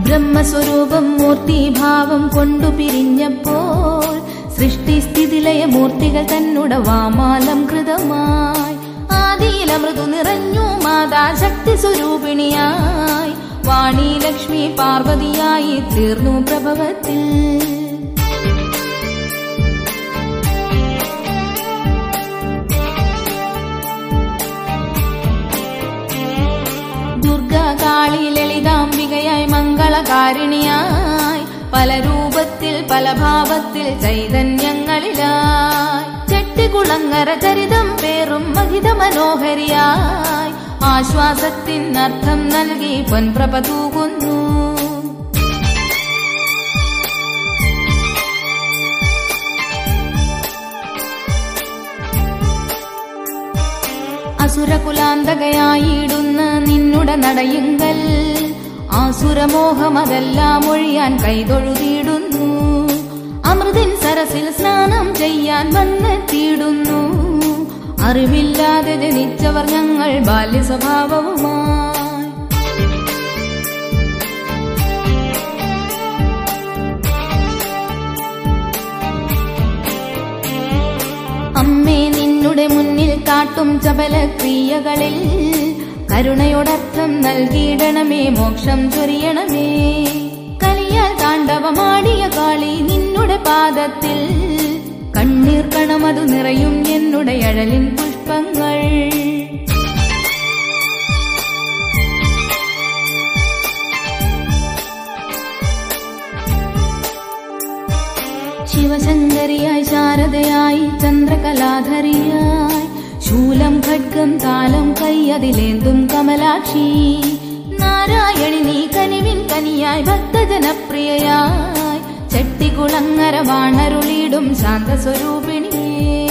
ബ്രഹ്മസ്വരൂപം മൂർത്തിഭാവം കൊണ്ടു പിരിഞ്ഞപ്പോൾ സൃഷ്ടിസ്ഥിതിലയ മൂർത്തികൾ തന്നുട വാമാലം കൃതമായി ആദിയിലമൃദു നിറഞ്ഞു മാതാ ശക്തി സ്വരൂപിണിയായി വാണി ലക്ഷ്മി പാർവതിയായി തീർന്നു പ്രഭവത്തിൽ ദുർഗ കാളി ലളിതാംബികയായി മംഗളകാരിണിയായി പല രൂപത്തിൽ പല ഭാവത്തിൽ ചൈതന്യങ്ങളിലായി ചെട്ടികുളങ്ങര ചരിതം പേറും മഹിത മനോഹരിയായി ആശ്വാസത്തിനർത്ഥം നൽകി പൊൻപ്രഭ തൂകുന്നു അസുരകുലാന്തകയായിടുന്ന നിന്നുടെ നടയുങ്കൽ ആസുരമോഹമതെല്ലാം ഒഴിയാൻ കൈതൊഴുതിയിടുന്നു അമൃതിൻ സരസിൽ സ്നാനം ചെയ്യാൻ വന്നെത്തിയിടുന്നു അറിവില്ലാതെ ജനിച്ചവർ ഞങ്ങൾ ബാല്യ സ്വഭാവവുമായി അമ്മേ നിന്നുടെ മുന്നിൽ കാട്ടും ചപല ക്രിയകളിൽ കരുണയോടർത്ഥം നൽകിയിടണമേ മോക്ഷം ചൊരിയണമേ കലിയാൽ താണ്ഡവമാടിയ കാളി നിന്നുടെ പാദത്തിൽ കണ്ണീർ കണമതു നിറയും എന്നുടെ അഴലിൻ പുഷ്പങ്ങൾ ശിവശങ്കരിയായി ശാരദയായി ചന്ദ്രകലാധരിയായി ശൂലം ഖഡ്ഗം താലം കൈയതിലേന്തും കമലാക്ഷി നാരായണി നീ കനിവിൻ കനിയായി ഭക്തജനപ്രിയയായി ചെട്ടികുളങ്ങര വാണരുളിയിടും ശാന്തസ്വരൂപിണിയേ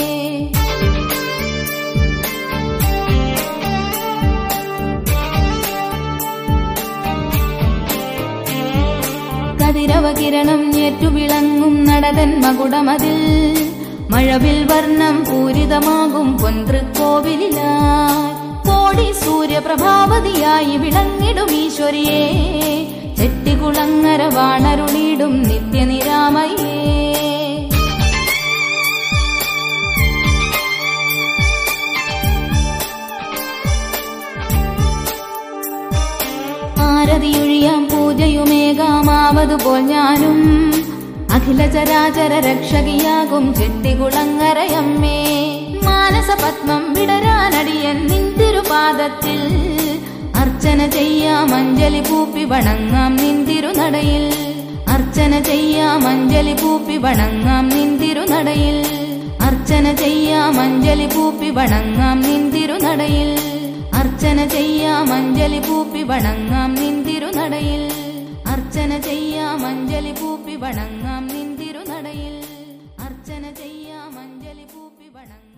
കതിരവ കിരണം ഏറ്റുവിളങ്ങും നടതൻ മകുടമതിൽ മഴവിൽ വർണ്ണം പൂരിതമാകും പൊൻതൃക്കോവിലായി കോടി സൂര്യപ്രഭാവതിയായി വിളങ്ങിടും ഈശ്വരിയെ ചെട്ടികുളങ്ങര വാണരുളിയിടും നിത്യനിരാമയേ ആരതിയൊഴിയാം പൂജയുമേകാമാവതുപോൽ ഞാനും അഖില ചരാചര രക്ഷകിയാകും ചെട്ടികുളങ്ങരയമ്മേ മാനസപത്മം വിടരാനടിയൻ നിന്തിരുപാദത്തിൽ അർച്ചന ചെയ്യാം അഞ്ജലി പൂപ്പി വണങ്ങാം നിന്തിരുനടയിൽ അർച്ചന ചെയ്യാം അഞ്ജലി പൂപ്പി വണങ്ങാം നിന്തിരുനടയിൽ അർച്ചന ചെയ്യാം അഞ്ജലി പൂപ്പി വണങ്ങാം നിന്തിരുനടയിൽ അർച്ചന ചെയ്യാം അഞ്ജലി പൂപ്പി വണങ്ങാം നിന്തിരുനടയിൽ അർച്ചന ചെയ്യാം അഞ്ജലി പൂപ്പി വണങ്ങാം നിന്തിരുനടയിൽ അർച്ചന ചെയ്യാം അഞ്ജലി പൂപ്പി വണങ്ങാം